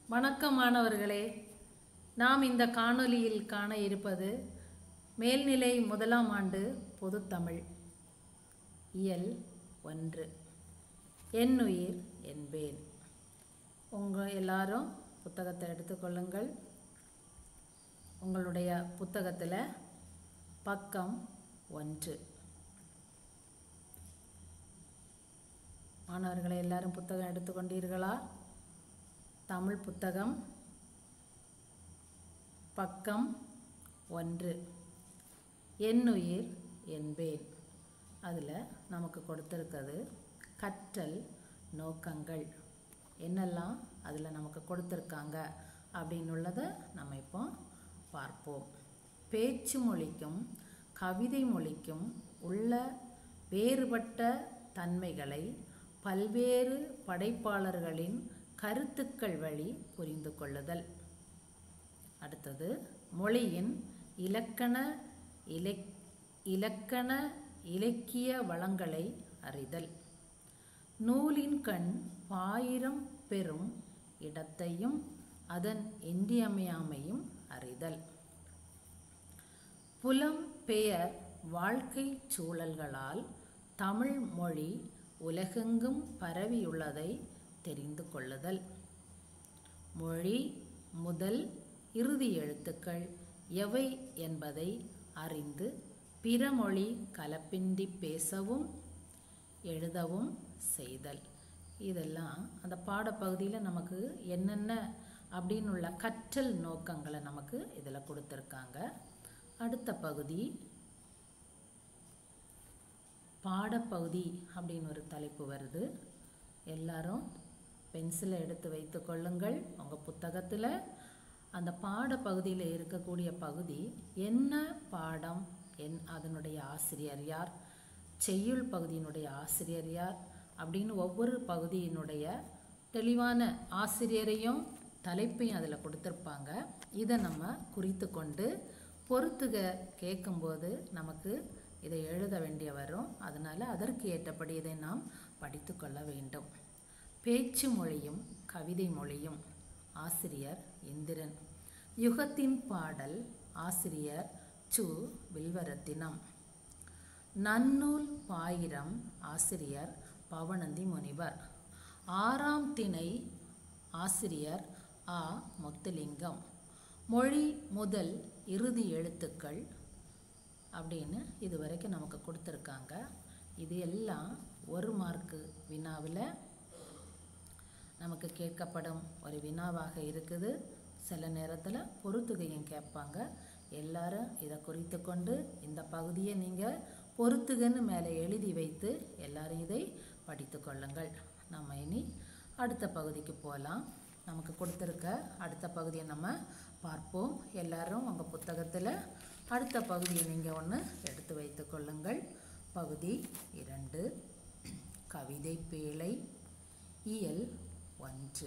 வணக்கம் மாணவர்களே நாம் இந்த காணொளியில் காண இருப்பது மேல்நிலை முதலாம் ஆண்டு பொதுத்தமிழ் இயல் ஒன்று என்னுயிர் என்பேன் உங்கள் எல்லாரும் புத்தகத்தை எடுத்துக்கொள்ளுங்கள் உங்களுடைய புத்தகத்தில் பக்கம் ஒன்று மாணவர்களை எல்லாரும் புத்தகம் எடுத்துக்கொண்டீர்களா தமிழ் புத்தகம் பக்கம் ஒன்று என்னுயிர் என்பேன் அதில் நமக்கு கொடுத்துருக்கிறது கற்றல் நோக்கங்கள் என்னெல்லாம் அதில் நமக்கு கொடுத்துருக்காங்க அப்படின்னு உள்ளதை நம்ம இப்போ பார்ப்போம் பேச்சு மொழிக்கும் கவிதை மொழிக்கும் உள்ள வேறுபட்ட தன்மைகளை பல்வேறு படைப்பாளர்களின் கருத்துக்கள் வழி புரிந்து கொள்ளுதல் அடுத்தது மொழியின் இலக்கண இலக் இலக்கண இலக்கிய வளங்களை அறிதல் நூலின் கண் பாயிரம் பெறும் இடத்தையும் அதன் இன்றியமையாமையும் அறிதல் புலம் பெயர் வாழ்க்கை சூழல்களால் தமிழ் மொழி உலகெங்கும் பரவியுள்ளதை தெரிந்து கொள்ளுதல் மொழி முதல் இறுதி எழுத்துக்கள் எவை என்பதை அறிந்து பிற மொழி கலப்பின்றி பேசவும் எழுதவும் செய்தல் இதெல்லாம் அந்த பாடப்பகுதியில் நமக்கு என்னென்ன அப்படின்னு உள்ள கற்றல் நோக்கங்களை நமக்கு இதில் கொடுத்துருக்காங்க அடுத்த பகுதி பாடப்பகுதி அப்படின்னு ஒரு தலைப்பு வருது எல்லாரும் பென்சிலை எடுத்து வைத்து கொள்ளுங்கள் உங்கள் புத்தகத்தில் அந்த பாடப்பகுதியில் இருக்கக்கூடிய பகுதி என்ன பாடம் என் அதனுடைய ஆசிரியர் யார் செய்யுள் பகுதியினுடைய ஆசிரியர் யார் அப்படின்னு ஒவ்வொரு பகுதியினுடைய தெளிவான ஆசிரியரையும் தலைப்பையும் அதில் கொடுத்துருப்பாங்க இதை நம்ம குறித்து கொண்டு பொறுத்துக கேட்கும்போது நமக்கு இதை எழுத வேண்டிய வரும் அதனால் அதற்கு ஏற்றபடி இதை நாம் படித்து கொள்ள வேண்டும் பேச்சு மொழியும் கவிதை மொழியும் ஆசிரியர் இந்திரன் யுகத்தின் பாடல் ஆசிரியர் சு வில்வரத்தினம் நன்னூல் பாயிரம் ஆசிரியர் பவனந்தி முனிவர் ஆறாம் திணை ஆசிரியர் ஆ முத்துலிங்கம் மொழி முதல் இறுதி எழுத்துக்கள் அப்படின்னு இது வரைக்கும் நமக்கு கொடுத்துருக்காங்க இது எல்லாம் ஒரு மார்க்கு வினாவில் நமக்கு கேட்கப்படும் ஒரு வினாவாக இருக்குது சில நேரத்தில் பொறுத்துகையும் கேட்பாங்க எல்லாரும் இதை குறித்து கொண்டு இந்த பகுதியை நீங்கள் பொறுத்துகன்னு மேலே எழுதி வைத்து எல்லாரும் இதை படித்து கொள்ளுங்கள் நம்ம இனி அடுத்த பகுதிக்கு போகலாம் நமக்கு கொடுத்துருக்க அடுத்த பகுதியை நம்ம பார்ப்போம் எல்லாரும் உங்கள் புத்தகத்தில் அடுத்த பகுதியை நீங்கள் ஒன்று எடுத்து வைத்து கொள்ளுங்கள் பகுதி இரண்டு கவிதை பேழை இயல் ஒன்று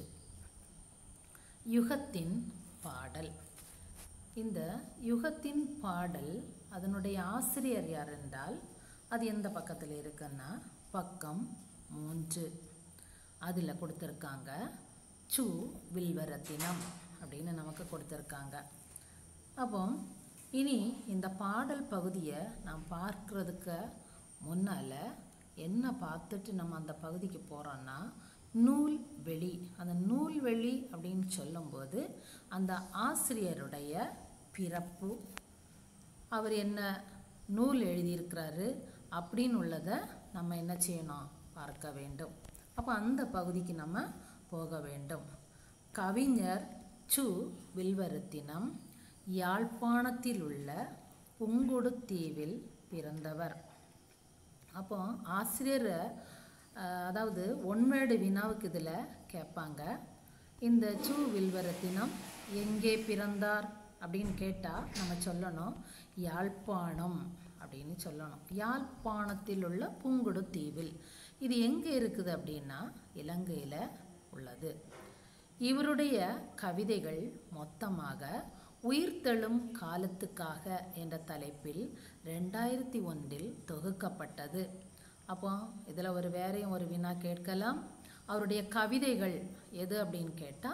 யுகத்தின் பாடல் இந்த யுகத்தின் பாடல் அதனுடைய ஆசிரியர் யார் என்றால் அது எந்த பக்கத்தில் இருக்குன்னா பக்கம் மூன்று அதில் கொடுத்துருக்காங்க சு வில்வரத்தினம் அப்படின்னு நமக்கு கொடுத்துருக்காங்க அப்போ இனி இந்த பாடல் பகுதியை நாம் பார்க்குறதுக்கு முன்னால் என்ன பார்த்துட்டு நம்ம அந்த பகுதிக்கு போகிறோன்னா நூல் வெளி அந்த நூல் வெளி அப்படின்னு சொல்லும்போது அந்த ஆசிரியருடைய பிறப்பு அவர் என்ன நூல் எழுதியிருக்கிறாரு அப்படின்னு உள்ளதை நம்ம என்ன செய்யணும் பார்க்க வேண்டும் அப்போ அந்த பகுதிக்கு நம்ம போக வேண்டும் கவிஞர் சு வில்வரத்தினம் யாழ்ப்பாணத்தில் உள்ள புங்குடுதீவில் பிறந்தவர் அப்போ ஆசிரியர் அதாவது ஒன்வேடு வினாவுக்கு இதில் கேட்பாங்க இந்த சு வில்வரத்தினம் எங்கே பிறந்தார் அப்படின்னு கேட்டால் நம்ம சொல்லணும் யாழ்ப்பாணம் அப்படின்னு சொல்லணும் யாழ்ப்பாணத்தில் உள்ள புங்குடு தீவில் இது எங்கே இருக்குது அப்படின்னா இலங்கையில் உள்ளது இவருடைய கவிதைகள் மொத்தமாக உயிர்த்தெழும் காலத்துக்காக என்ற தலைப்பில் ரெண்டாயிரத்தி ஒன்றில் தொகுக்கப்பட்டது அப்போ இதில் ஒரு வேறையும் ஒரு வினா கேட்கலாம் அவருடைய கவிதைகள் எது அப்படின்னு கேட்டால்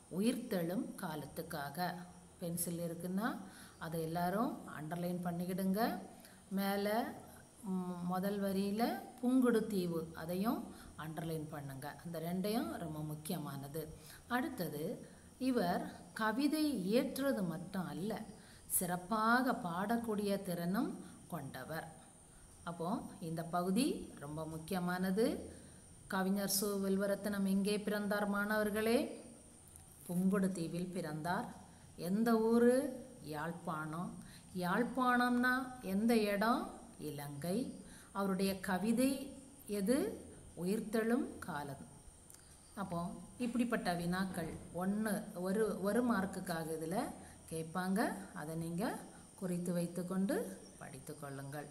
உயிர்த்தெழும் காலத்துக்காக பென்சில் இருக்குன்னா அதை எல்லாரும் அண்டர்லைன் பண்ணிக்கிடுங்க மேலே ம், முதல் வரியில் புங்குடு தீவு அதையும் அண்டர்லைன் பண்ணுங்க அந்த ரெண்டையும் ரொம்ப முக்கியமானது அடுத்தது இவர் கவிதை இயற்றுவது மட்டும் அல்ல சிறப்பாக பாடக்கூடிய திறனும் கொண்டவர் அப்போ இந்த பகுதி ரொம்ப முக்கியமானது கவிஞர் சு வில்வரத்தனம் எங்கே பிறந்தார் மாணவர்களே புங்குடு தீவில் பிறந்தார் எந்த ஊர் யாழ்ப்பாணம் யாழ்ப்பாணம்னா எந்த இடம் இலங்கை அவருடைய கவிதை எது உயிர்த்தெழும் காலம் அப்போ இப்படிப்பட்ட வினாக்கள் ஒன்று ஒரு ஒரு மார்க்குக்காக இதில் கேட்பாங்க அதை நீங்கள் குறித்து வைத்துக்கொண்டு படித்து கொள்ளுங்கள்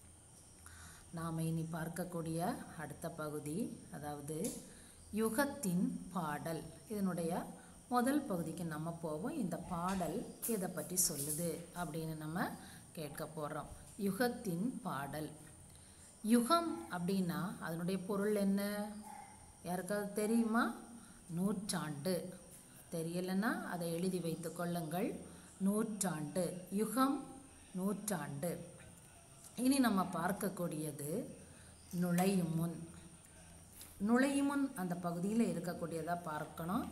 நாம் இனி பார்க்கக்கூடிய அடுத்த பகுதி அதாவது யுகத்தின் பாடல் இதனுடைய முதல் பகுதிக்கு நம்ம போவோம் இந்த பாடல் இதை பற்றி சொல்லுது அப்படின்னு நம்ம கேட்க போகிறோம் யுகத்தின் பாடல் யுகம் அப்படின்னா அதனுடைய பொருள் என்ன யாருக்காவது தெரியுமா நூற்றாண்டு தெரியலைன்னா அதை எழுதி வைத்து கொள்ளுங்கள் நூற்றாண்டு யுகம் நூற்றாண்டு இனி நம்ம பார்க்கக்கூடியது நுழையும் முன் நுழையும் முன் அந்த பகுதியில் இருக்கக்கூடியதாக பார்க்கணும்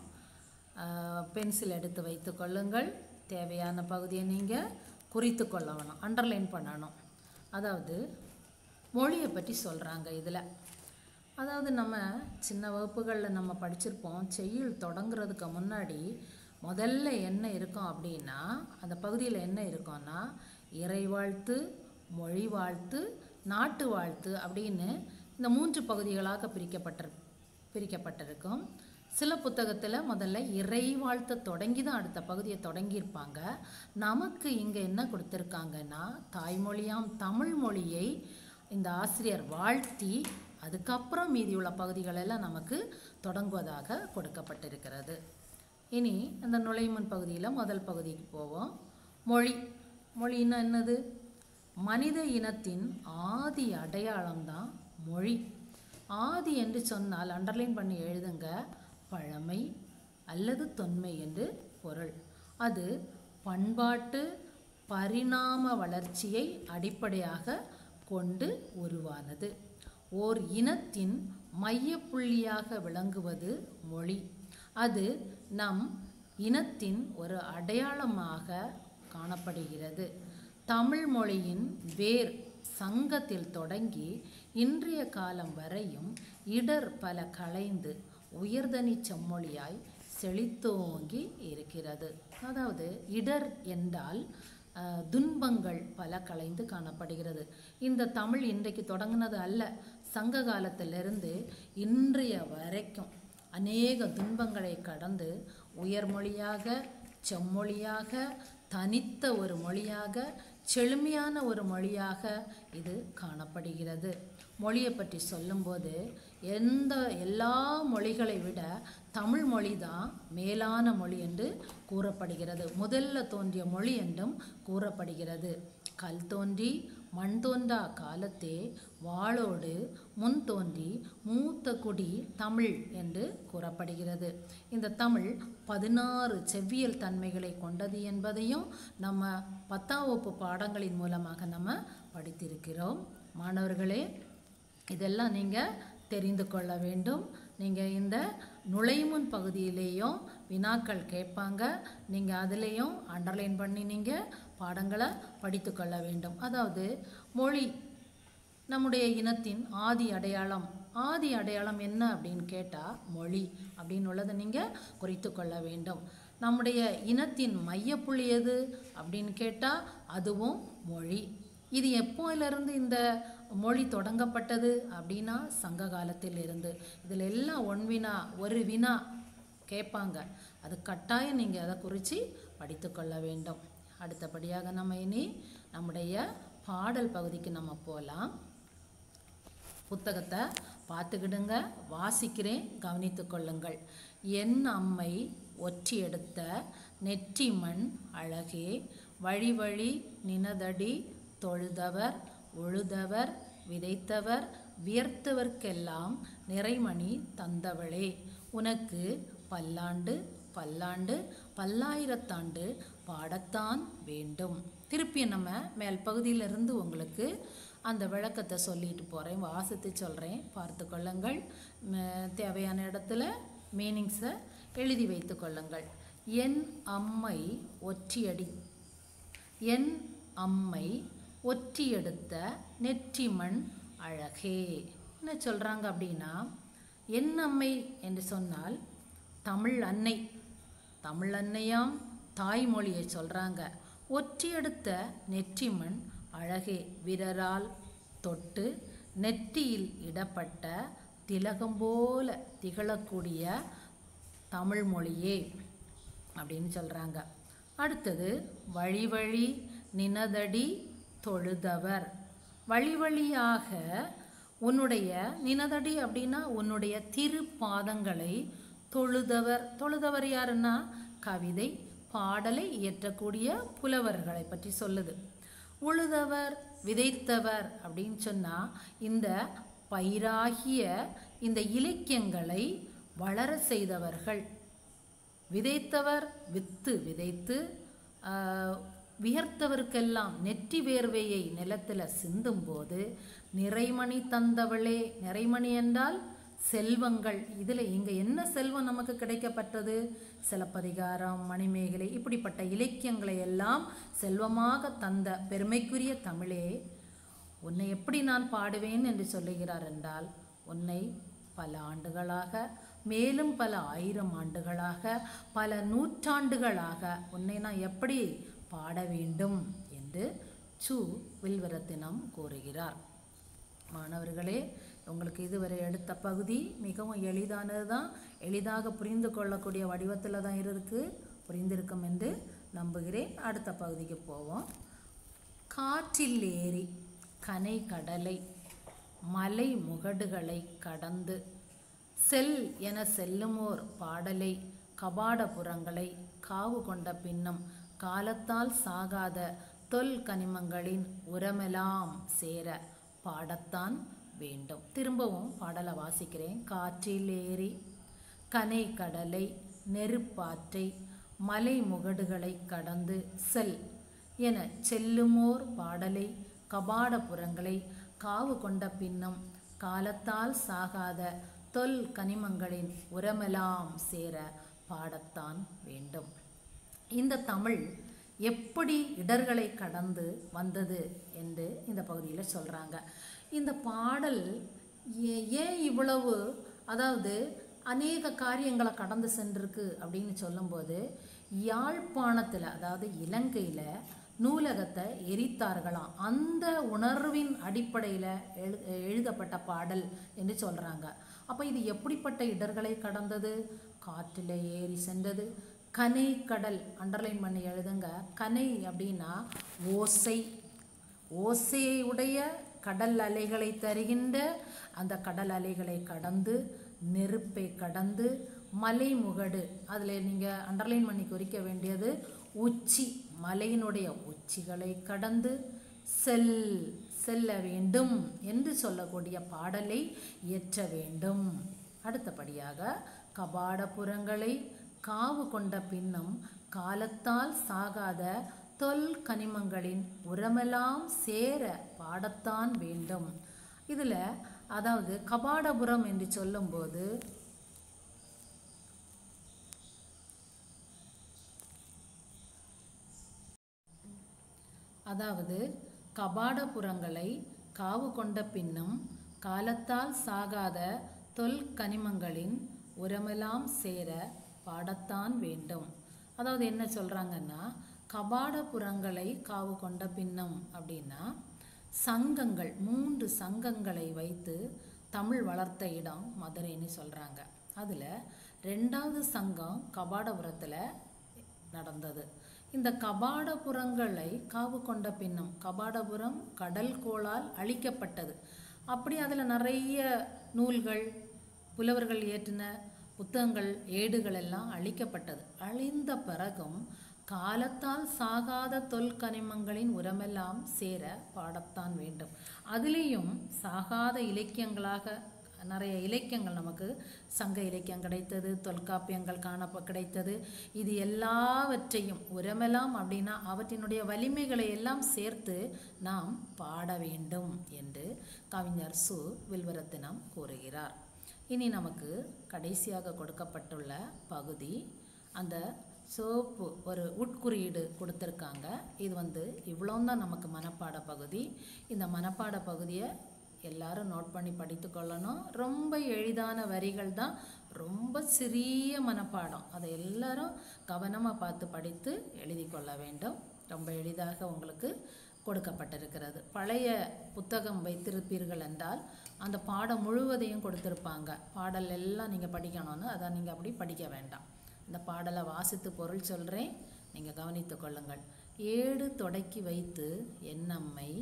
பென்சில் எடுத்து வைத்து கொள்ளுங்கள் தேவையான பகுதியை நீங்கள் குறித்து கொள்ள வேணும் அண்டர்லைன் பண்ணணும் அதாவது மொழியை பற்றி சொல்கிறாங்க இதில் அதாவது நம்ம சின்ன வகுப்புகளில் நம்ம படிச்சிருப்போம் செய்யுள் தொடங்குறதுக்கு முன்னாடி முதல்ல என்ன இருக்கும் அப்படின்னா அந்த பகுதியில் என்ன இருக்கும்னா இறை வாழ்த்து மொழி வாழ்த்து நாட்டு வாழ்த்து அப்படின்னு இந்த மூன்று பகுதிகளாக பிரிக்கப்பட்டிரு பிரிக்கப்பட்டிருக்கும் சில புத்தகத்தில் முதல்ல இறை வாழ்த்தை தொடங்கி தான் அடுத்த பகுதியை தொடங்கியிருப்பாங்க நமக்கு இங்கே என்ன கொடுத்துருக்காங்கன்னா தாய்மொழியாம் தமிழ் மொழியை இந்த ஆசிரியர் வாழ்த்தி அதுக்கப்புறம் மீதியுள்ள பகுதிகளெல்லாம் நமக்கு தொடங்குவதாக கொடுக்கப்பட்டிருக்கிறது இனி அந்த நுழைமுன் பகுதியில் முதல் பகுதிக்கு போவோம் மொழி மொழின்னா என்னது மனித இனத்தின் ஆதி அடையாளம்தான் மொழி ஆதி என்று சொன்னால் அண்டர்லைன் பண்ணி எழுதுங்க பழமை அல்லது தொன்மை என்று பொருள் அது பண்பாட்டு பரிணாம வளர்ச்சியை அடிப்படையாக கொண்டு உருவானது ஓர் இனத்தின் மையப்புள்ளியாக விளங்குவது மொழி அது நம் இனத்தின் ஒரு அடையாளமாக காணப்படுகிறது தமிழ் மொழியின் வேர் சங்கத்தில் தொடங்கி இன்றைய காலம் வரையும் இடர் பல களைந்து உயர்தனி செம்மொழியாய் செழித்தோங்கி இருக்கிறது அதாவது இடர் என்றால் அஹ், துன்பங்கள் பல கலைந்து காணப்படுகிறது இந்த தமிழ் இன்றைக்கு தொடங்கினது அல்ல சங்க காலத்திலிருந்து இன்றைய வரைக்கும் அநேக துன்பங்களை கடந்து உயர்மொழியாக செம்மொழியாக தனித்த ஒரு மொழியாக செழுமையான ஒரு மொழியாக இது காணப்படுகிறது மொழியை பற்றி சொல்லும்போது எந்த எல்லா மொழிகளை விட தமிழ் மொழி தான் மேலான மொழி என்று கூறப்படுகிறது முதல்ல தோன்றிய மொழி என்றும் கூறப்படுகிறது கல் தோன்றி மண் தோன்றா காலத்தே வாளோடு முன் தோன்றி மூத்த குடி தமிழ் என்று கூறப்படுகிறது இந்த தமிழ் பதினாறு செவ்வியல் தன்மைகளை கொண்டது என்பதையும் நம்ம பத்தாம் வகுப்பு பாடங்களின் மூலமாக நம்ம படித்திருக்கிறோம் மாணவர்களே இதெல்லாம் நீங்கள் தெரிந்து கொள்ள வேண்டும் நீங்கள் இந்த நுழைமுன் பகுதியிலேயும் வினாக்கள் கேட்பாங்க நீங்கள் அதுலேயும் அண்டர்லைன் பண்ணி நீங்கள் பாடங்களை படித்து கொள்ள வேண்டும் அதாவது மொழி நம்முடைய இனத்தின் ஆதி அடையாளம் ஆதி அடையாளம் என்ன அப்படின்னு கேட்டால் மொழி அப்படின்னு உள்ளதை நீங்கள் குறித்து கொள்ள வேண்டும் நம்முடைய இனத்தின் மையப்புள்ளி எது அப்படின்னு கேட்டால் அதுவும் மொழி இது எப்போயிலிருந்து இந்த மொழி தொடங்கப்பட்டது அப்படின்னா சங்க காலத்தில் இருந்து இதில் எல்லாம் ஒன் வினா ஒரு வினா கேட்பாங்க அது கட்டாயம் நீங்கள் அதை குறித்து படித்துக்கொள்ள வேண்டும் அடுத்தபடியாக நம்ம இனி நம்முடைய பாடல் பகுதிக்கு நம்ம போகலாம் புத்தகத்தை பார்த்துக்கிடுங்க வாசிக்கிறேன் கவனித்து கொள்ளுங்கள் என் அம்மை ஒற்றி எடுத்த நெற்றி மண் அழகே வழி வழி நினதடி தொழுதவர் உழுதவர் விதைத்தவர் வியர்த்தவர்க்கெல்லாம் நிறைமணி தந்தவளே உனக்கு பல்லாண்டு பல்லாண்டு பல்லாயிரத்தாண்டு பாடத்தான் வேண்டும் திருப்பி நம்ம மேல் பகுதியிலிருந்து உங்களுக்கு அந்த விளக்கத்தை சொல்லிட்டு போகிறேன் வாசித்து சொல்கிறேன் பார்த்து கொள்ளுங்கள் ம- தேவையான இடத்துல மீனிங்ஸை எழுதி வைத்து கொள்ளுங்கள் என் அம்மை ஒற்றியடி என் அம்மை ஒற்றியெடுத்த நெற்றிமண் அழகே என்ன சொல்கிறாங்க அப்படின்னா என் அம்மை என்று சொன்னால் தமிழ் அன்னை தமிழ் அன்னையாம் தாய்மொழியை சொல்கிறாங்க ஒற்றியெடுத்த நெற்றிமண் அழகே விரரால் தொட்டு நெற்றியில் இடப்பட்ட திலகம் போல திகழக்கூடிய தமிழ் மொழியே அப்படின்னு சொல்கிறாங்க அடுத்தது வழி வழி நினதடி தொழுதவர் வழி வழியாக உன்னுடைய நினதடி அப்படின்னா உன்னுடைய திருப்பாதங்களை தொழுதவர் தொழுதவர் யாருன்னா கவிதை பாடலை இயற்றக்கூடிய புலவர்களை பற்றி சொல்லுது உழுதவர் விதைத்தவர் அப்படின்னு சொன்னால் இந்த பயிராகிய இந்த இலக்கியங்களை வளர செய்தவர்கள் விதைத்தவர் வித்து விதைத்து ஆஹ், வியர்த்தவருக்கெல்லாம் நெற்றி வேர்வையை நிலத்தில் சிந்தும்போது நிறைமணி தந்தவளே நிறைமணி என்றால் செல்வங்கள் இதில் இங்கே என்ன செல்வம் நமக்கு கிடைக்கப்பட்டது சிலப்பதிகாரம் மணிமேகலை இப்படிப்பட்ட இலக்கியங்களை எல்லாம் செல்வமாக தந்த பெருமைக்குரிய தமிழே உன்னை எப்படி நான் பாடுவேன் என்று சொல்லுகிறார் என்றால் உன்னை பல ஆண்டுகளாக மேலும் பல ஆயிரம் ஆண்டுகளாக பல நூற்றாண்டுகளாக உன்னை நான் எப்படி பாட வேண்டும் என்று சு வில்வரத்தினம் கூறுகிறார் மாணவர்களே உங்களுக்கு இதுவரை எடுத்த பகுதி மிகவும் எளிதானது தான் எளிதாக புரிந்து கொள்ளக்கூடிய வடிவத்தில் தான் இருக்குது புரிந்திருக்கும் என்று நம்புகிறேன் அடுத்த பகுதிக்கு போவோம் காற்றில் ஏறி கனை கடலை மலை முகடுகளை கடந்து செல் என செல்லுமோர் பாடலை கபாடபுரங்களை காவு கொண்ட பின்னும் காலத்தால் சாகாத தொல் கனிமங்களின் உரமெல்லாம் சேர பாடத்தான் வேண்டும் திரும்பவும் பாடலை வாசிக்கிறேன் காற்றில் ஏறி கனை கடலை நெருப்பாற்றை மலை முகடுகளை கடந்து செல் என செல்லுமோர் பாடலை கபாடபுரங்களை காவு கொண்ட பின்னும் காலத்தால் சாகாத தொல் கனிமங்களின் உரமெல்லாம் சேர பாடத்தான் வேண்டும் இந்த தமிழ் எப்படி இடர்களை கடந்து வந்தது என்று இந்த பகுதியில் சொல்கிறாங்க இந்த பாடல் ஏ- ஏன் இவ்வளவு அதாவது அநேக காரியங்களை கடந்து சென்றிருக்கு அப்படின்னு சொல்லும்போது யாழ்ப்பாணத்தில் அதாவது இலங்கையில் நூலகத்தை எரித்தார்களாம் அந்த உணர்வின் அடிப்படையில் எழு எழுதப்பட்ட பாடல் என்று சொல்கிறாங்க அப்போ இது எப்படிப்பட்ட இடர்களை கடந்தது காற்றில் ஏறி சென்றது கனை கடல் அண்டர்லைன் பண்ணி எழுதுங்க கனை அப்படின்னா ஓசை ஓசையுடைய கடல் அலைகளை தருகின்ற அந்த கடல் அலைகளை கடந்து நெருப்பை கடந்து மலை முகடு அதில் நீங்கள் அண்டர்லைன் பண்ணி குறிக்க வேண்டியது உச்சி மலையினுடைய உச்சிகளை கடந்து செல் செல்ல வேண்டும் என்று சொல்லக்கூடிய பாடலை இயற்ற வேண்டும் அடுத்தபடியாக கபாடபுரங்களை காவு கொண்ட பின்னும் காலத்தால் சாகாத தொல் கனிமங்களின் உரமெல்லாம் சேர பாடத்தான் வேண்டும் இதில் அதாவது கபாடபுரம் என்று சொல்லும்போது அதாவது கபாடபுரங்களை காவு கொண்ட பின்னும் காலத்தால் சாகாத தொல் கனிமங்களின் உரமெல்லாம் சேர பாடத்தான் வேண்டும் அதாவது என்ன சொல்கிறாங்கன்னா கபாடபுரங்களை காவு கொண்ட பின்னும் அப்படின்னா சங்கங்கள் மூன்று சங்கங்களை வைத்து தமிழ் வளர்த்த இடம் மதுரைன்னு சொல்கிறாங்க அதில் ரெண்டாவது சங்கம் கபாடபுரத்தில் நடந்தது இந்த கபாடபுரங்களை காவு கொண்ட பின்னும் கபாடபுரம் கடல் கோளால் அழிக்கப்பட்டது அப்படி அதில் நிறைய நூல்கள் புலவர்கள் இயற்றின புத்தகங்கள் ஏடுகள் எல்லாம் அழிக்கப்பட்டது அழிந்த பிறகும் காலத்தால் சாகாத தொல் கனிமங்களின் உரமெல்லாம் சேர பாடத்தான் வேண்டும் அதிலேயும் சாகாத இலக்கியங்களாக நிறைய இலக்கியங்கள் நமக்கு சங்க இலக்கியம் கிடைத்தது தொல்காப்பியங்கள் காணப்ப கிடைத்தது இது எல்லாவற்றையும் உரமெல்லாம் அப்படின்னா அவற்றினுடைய வலிமைகளை எல்லாம் சேர்த்து நாம் பாட வேண்டும் என்று கவிஞர் சு வில்வரத்தினம் கூறுகிறார் இனி நமக்கு கடைசியாக கொடுக்கப்பட்டுள்ள பகுதி அந்த சோப்பு ஒரு உட்குறியீடு கொடுத்துருக்காங்க இது வந்து இவ்வளோ தான் நமக்கு மனப்பாட பகுதி இந்த மனப்பாட பகுதியை எல்லாரும் நோட் பண்ணி படித்து கொள்ளணும் ரொம்ப எளிதான வரிகள் தான் ரொம்ப சிறிய மனப்பாடம் அதை எல்லாரும் கவனமாக பார்த்து படித்து எழுதி கொள்ள வேண்டும் ரொம்ப எளிதாக உங்களுக்கு கொடுக்கப்பட்டிருக்கிறது பழைய புத்தகம் வைத்திருப்பீர்கள் என்றால் அந்த பாடம் முழுவதையும் கொடுத்துருப்பாங்க பாடல் எல்லாம் நீங்கள் படிக்கணும்னு அதை நீங்கள் அப்படி படிக்க வேண்டாம் இந்த பாடலை வாசித்து பொருள் சொல்கிறேன் நீங்கள் கவனித்து கொள்ளுங்கள் ஏடு தொடக்கி வைத்து என்னம்மை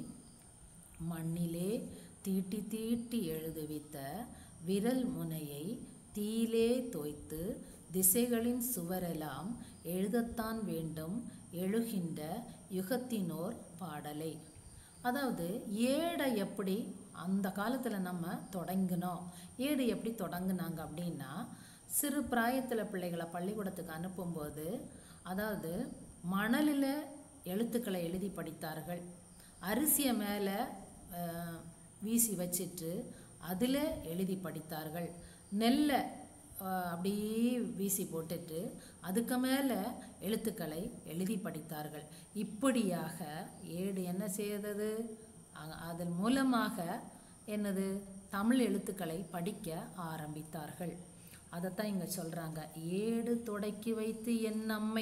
மண்ணிலே தீட்டி தீட்டி எழுதுவித்த விரல் முனையை தீயிலே தோய்த்து திசைகளின் சுவரெல்லாம் எழுதத்தான் வேண்டும் எழுகின்ற யுகத்தினோர் பாடலை அதாவது ஏடை எப்படி அந்த காலத்தில் நம்ம தொடங்கினோம் ஏடு எப்படி தொடங்குனாங்க அப்படின்னா சிறு பிராயத்தில் பிள்ளைகளை பள்ளிக்கூடத்துக்கு அனுப்பும்போது அதாவது மணலில் எழுத்துக்களை எழுதி படித்தார்கள் அரிசியை மேலே அஹ், வீசி வச்சிட்டு அதில் எழுதி படித்தார்கள் நெல்லை அஹ், அப்படியே வீசி போட்டுட்டு அதுக்கு மேலே எழுத்துக்களை எழுதி படித்தார்கள் இப்படியாக ஏடு என்ன செய்தது அ- அதன் மூலமாக என்னது தமிழ் எழுத்துக்களை படிக்க ஆரம்பித்தார்கள் அதைத்தான் இங்கே சொல்கிறாங்க ஏடு தொடக்கி வைத்து என் அம்மை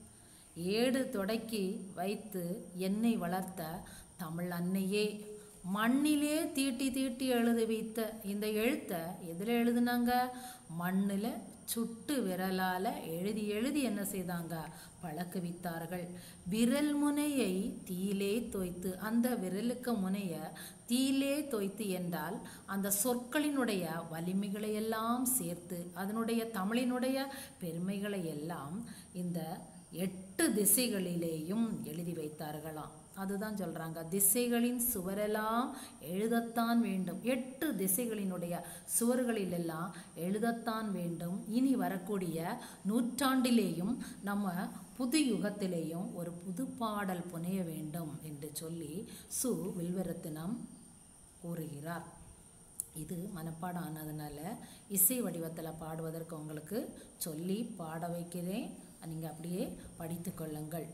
ஏடு தொடக்கி வைத்து என்னை வளர்த்த தமிழ் அன்னையே மண்ணிலே தீட்டி தீட்டி எழுத வைத்த இந்த எழுத்தை எதில் எழுதுனாங்க மண்ணில் சுட்டு விரலால் எழுதி எழுதி என்ன செய்தாங்க பழக்குவித்தார்கள் விரல் முனையை தீயிலே தோய்த்து அந்த விரலுக்கு முனைய தீயிலே தோய்த்து என்றால் அந்த சொற்களினுடைய வலிமைகளை எல்லாம் சேர்த்து அதனுடைய தமிழினுடைய பெருமைகளை எல்லாம் இந்த எட்டு திசைகளிலேயும் எழுதி வைத்தார்களாம் அதுதான் சொல்றாங்க திசைகளின் சுவரெல்லாம் எழுதத்தான் வேண்டும் எட்டு திசைகளினுடைய சுவர்களிலெல்லாம் எழுதத்தான் வேண்டும் இனி வரக்கூடிய நூற்றாண்டிலேயும் நம்ம புது யுகத்திலேயும் ஒரு புது பாடல் புனைய வேண்டும் என்று சொல்லி சு வில்வரத்தினம் கூறுகிறார் இது மனப்பாடம் ஆனதுனால இசை வடிவத்தில் பாடுவதற்கு உங்களுக்கு சொல்லி பாட வைக்கிறேன் நீங்கள் அப்படியே படித்து கொள்ளுங்கள்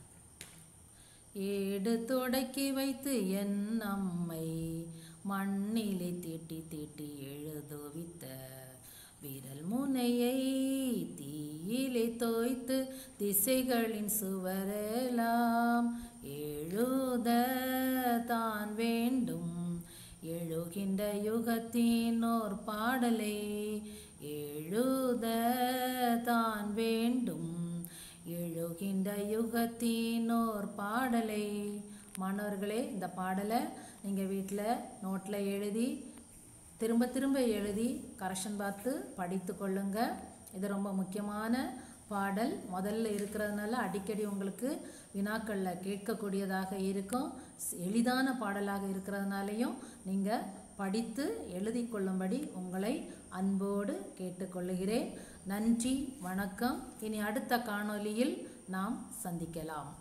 ஏடு தொடக்கி வைத்து என் அம்மை மண்ணிலே தீட்டி தீட்டி எழுதுவித்த விரல் முனையை தீயிலே தோய்த்து திசைகளின் சுவரெல்லாம் எழுத தான் வேண்டும் எழுகின்ற யுகத்தினோர் பாடலை எழுத தான் வேண்டும் எழுகின்ற யுகத்தினோர் பாடலை மாணவர்களே இந்த பாடலை நீங்கள் வீட்டில் நோட்டில் எழுதி திரும்ப திரும்ப எழுதி கரெக்ஷன் பார்த்து படித்து கொள்ளுங்க இது ரொம்ப முக்கியமான பாடல் முதல்ல இருக்கிறதுனால அடிக்கடி உங்களுக்கு வினாக்களில் கேட்கக்கூடியதாக இருக்கும் ஸ்- எளிதான பாடலாக இருக்கிறதுனாலையும் நீங்கள் படித்து எழுதி கொள்ளும்படி உங்களை அன்போடு கேட்டுக்கொள்ளுகிறேன் நன்றி வணக்கம் இனி அடுத்த காணொளியில் நாம் சந்திக்கலாம்